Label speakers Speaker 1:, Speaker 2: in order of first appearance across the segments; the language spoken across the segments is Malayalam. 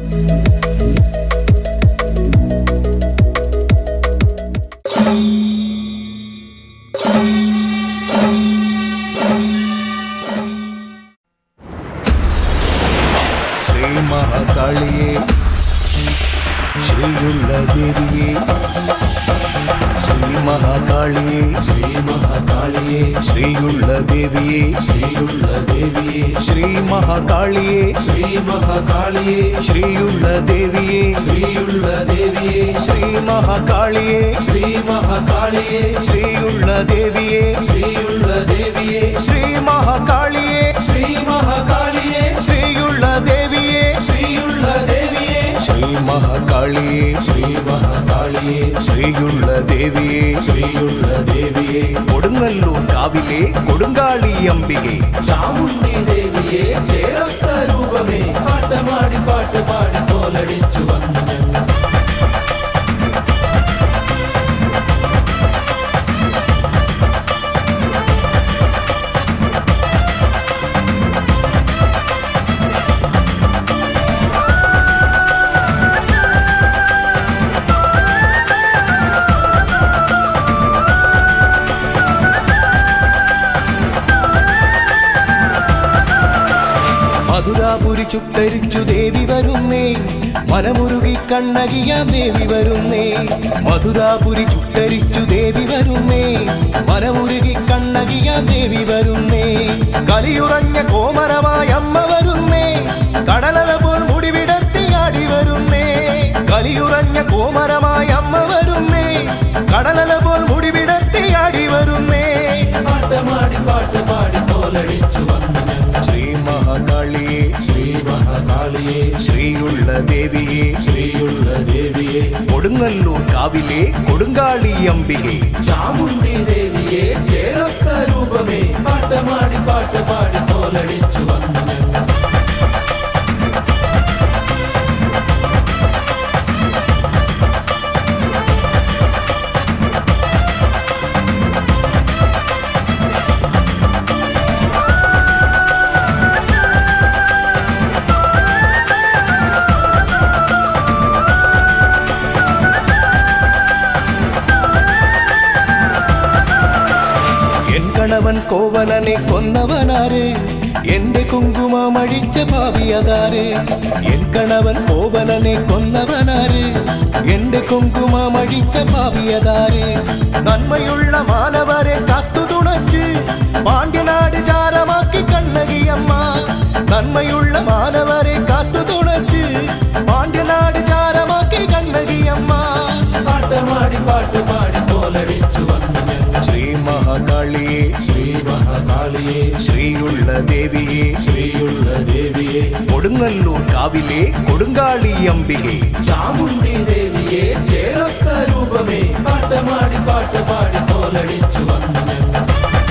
Speaker 1: ശ്രീ മഹാകാളിയെ ശ്രീയുള്ള ദേവിയെ ശ്രീ മഹാകാളിയെ
Speaker 2: ശ്രീ മഹാകാളിയെ
Speaker 1: ശ്രീയുള്ള ദേവിയെ
Speaker 2: ശ്രീയുള്ള ദേവിയെ
Speaker 1: ശ്രീ മഹാകാളിയെ
Speaker 2: ശ്രീ മഹാകാളിയെ
Speaker 1: ശ്രീയുള്ള ദേവിയെ
Speaker 2: ശ്രീയുള്ള ദേവിയെ
Speaker 1: ശ്രീ മഹാകാളിയെ
Speaker 2: ശ്രീ മഹാകാളിയെ
Speaker 1: ശ്രീയുള്ള ദേവിയെ
Speaker 2: ശ്രീയുള്ള ദേവിയെ
Speaker 1: ശ്രീ മഹാകാളിയെ
Speaker 2: ശ്രീ മഹാകാളിയെ
Speaker 1: ശ്രീയുള്ള ദേവിയെ
Speaker 2: ശ്രീയുള്ള ദേവിയെ
Speaker 1: ശ്രീ മഹാകാളിയെ
Speaker 2: ശ്രീ മഹാകാളിയെ
Speaker 1: ശ്രീയുള്ള ദേവിയെ
Speaker 2: ശ്രീയുള്ള ദേവിയെ
Speaker 1: കൊടുങ്ങല്ലൂർ കാവിലെ കൊടുങ്കാളി അംബികെ
Speaker 2: ചാമുണ്ടി ദേവിയെ ചേർത്ത രൂപമേ പാട്ടമാടി പാട്ട് പാടി കോലടിച്ചു വന്നു ഞങ്ങൾ
Speaker 1: മധുരാപുരി ചുട്ടരിച്ചു ദേവി വരുന്നേ മനമുരുകി കണ്ണകിയാം ദേവി വരുന്നേ മധുരാപുരി ചുട്ടരിച്ചു ദേവി വരുന്നേ മനമുരുകി കണ്ണകിയാം ദേവി വരുന്നേ കലിയുറഞ്ഞ കോമരമായ അമ്മ വരുന്നേ കടലല പോൽ മുടിവിടർത്തിയാടി വരുന്നേ കലിയുറഞ്ഞ കോമരമായ അമ്മ വരുന്നേ കടലല പോൽ മുടിവിടർത്തിയാടി വരുന്നേ
Speaker 2: പാട്ടമാടി പാട്ട് പാടി കോലടിച്ചു വന്നു ഞങ്ങൾ
Speaker 1: ശ്രീ മഹാകാളിയെ
Speaker 2: ശ്രീ മഹാകാളിയെ
Speaker 1: ശ്രീയുള്ള ദേവിയെ
Speaker 2: ശ്രീയുള്ള ദേവിയെ
Speaker 1: കൊടുങ്ങല്ലൂർ കാവിലെ കൊടുങ്കാളി അംബികെ
Speaker 2: ചാമുണ്ടി ദേവിയെ ചേർത്ത രൂപമേ പാട്ടമാടി പാട്ട് പാടി കോലടിച്ചു വന്നു ഞങ്ങൾ
Speaker 1: എൻ കണവൻ കോവലനെ കൊന്നവനാര് എന്റെ കുങ്കുമം അഴിച്ച ഭാവിയതാര് എൻ കണവൻ കോവലനെ കൊന്നവനാര് എന്റെ കുങ്കുമം അഴിച്ച ഭാവിയതാര് നന്മയുള്ള മാനവരെ കാത്തു തുണച്ച് പാണ്ഡ്യനാട് ചാരമാക്കി കണ്ണകിയമ്മ നന്മയുള്ള മാനവരെ കാത്തു തുണച്ച് പാണ്ഡ്യനാട് ചാരമാക്കി കണ്ണകിയമ്മ
Speaker 2: പാട്ടമാടി പാട്ട് പാടി കോലടിച്ചു വന്നു ഞങ്ങൾ
Speaker 1: ശ്രീ മഹാകാളിയെ
Speaker 2: ശ്രീ മഹാകാളിയെ
Speaker 1: ശ്രീയുള്ള ദേവിയെ
Speaker 2: ശ്രീയുള്ള ദേവിയെ
Speaker 1: കൊടുങ്ങല്ലൂർ കാവിലെ കൊടുങ്കാളി അംബികെ
Speaker 2: ചാമുണ്ടി ദേവിയെ ചേർത്ത രൂപമേ പാട്ടമാടി പാട്ട് പാടി കോലടിച്ചു വന്നു ഞങ്ങൾ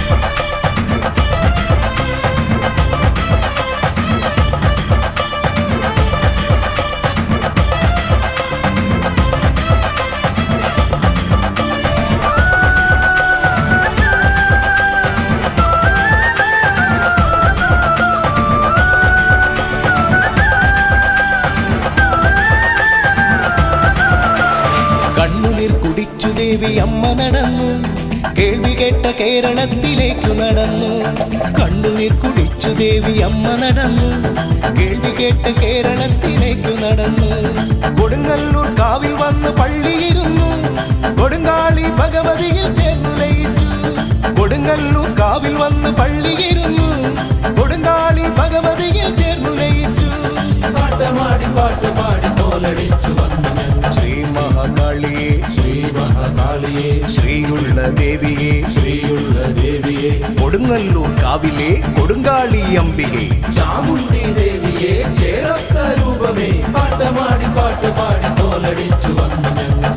Speaker 1: കണ്ണുനീർ കുടിച്ചു ദേവി അമ്മ നടന്നു കേൾവി കേട്ട കേരളത്തിലേക്കു നടന്നു കണ്ണുനീർ കുടിച്ചു ദേവി അമ്മ നടന്നു കേൾവി കേട്ട കേരളത്തിലേക്കു നടന്നു കൊടുങ്ങല്ലൂർ കാവിൽ വന്ന് പള്ളിയിരുന്നു കൊടുങ്കാളി ഭഗവതിയിൽ ചേർന്നു ലയിച്ചു കൊടുങ്ങല്ലൂർ കാവിൽ വന്ന് പള്ളിയിരുന്നു കൊടുങ്കാളി ഭഗവതിയിൽ ചേർന്നു ലയിച്ചു
Speaker 2: പാട്ടമാടി പാട്ട് പാടി കോലടിച്ചു വന്നു ഞങ്ങൾ
Speaker 1: ശ്രീ മഹാകാളിയെ
Speaker 2: ശ്രീ മഹാകാളിയെ
Speaker 1: ശ്രീയുള്ള ദേവിയെ
Speaker 2: ശ്രീയുള്ള ദേവിയെ
Speaker 1: കൊടുങ്ങല്ലൂർ കാവിലെ കൊടുങ്കാളി അംബികെ
Speaker 2: ചാമുണ്ടി ദേവിയെ ചേർത്ത രൂപമേ പാട്ടമാടി പാട്ട് പാടി കോലടിച്ചു വന്നു ഞങ്ങൾ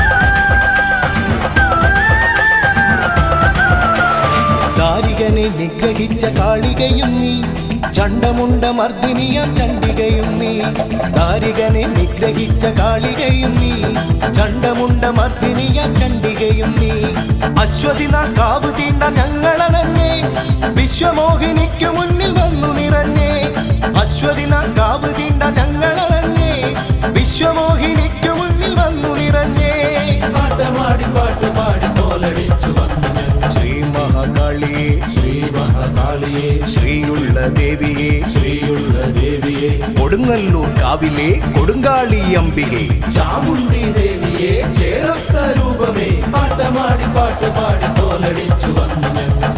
Speaker 1: ദാരികനെ നിഗ്രഹിച്ച കാളികയും നീ ചണ്ടമുണ്ട മർദ്ദിനിയാം ചണ്ഡികയും നീ ദാരികനെ നിഗ്രഹിച്ച കാളികയും നീ ചണ്ടമുണ്ട മർദ്ദിനിയാം ചണ്ഡികയും നീ അശ്വതിന കാവ് തീണ്ട ഞങ്ങളണഞ്ഞേ വിശ്വമോഹിനിക്കു മുന്നിൽ വന്നു നിറഞ്ഞേ അശ്വതിന കാവ് തീണ്ട ഞങ്ങളണഞ്ഞേ വിശ്വമോഹിനിക്കു മുന്നിൽ വന്നു നിറഞ്ഞേ
Speaker 2: പാട്ടമാടി പാട്ടുപാടി കോലടിച്ചു വന്നു ഞങ്ങൾ
Speaker 1: ശ്രീ മഹാകാളിയെ
Speaker 2: ശ്രീ മഹാകാളിയെ
Speaker 1: ശ്രീയുള്ള ദേവിയെ
Speaker 2: ശ്രീയുള്ള ദേവിയെ
Speaker 1: കൊടുങ്ങല്ലൂർ കാവിലെ കൊടുങ്കാളി അമ്പികെ
Speaker 2: ചാമുണ്ടി ദേവിയെ ചേർത്ത രൂപമേ പാട്ടമാടി പാട്ടുപാടി കോലടിച്ചു വന്നു ഞങ്ങൾ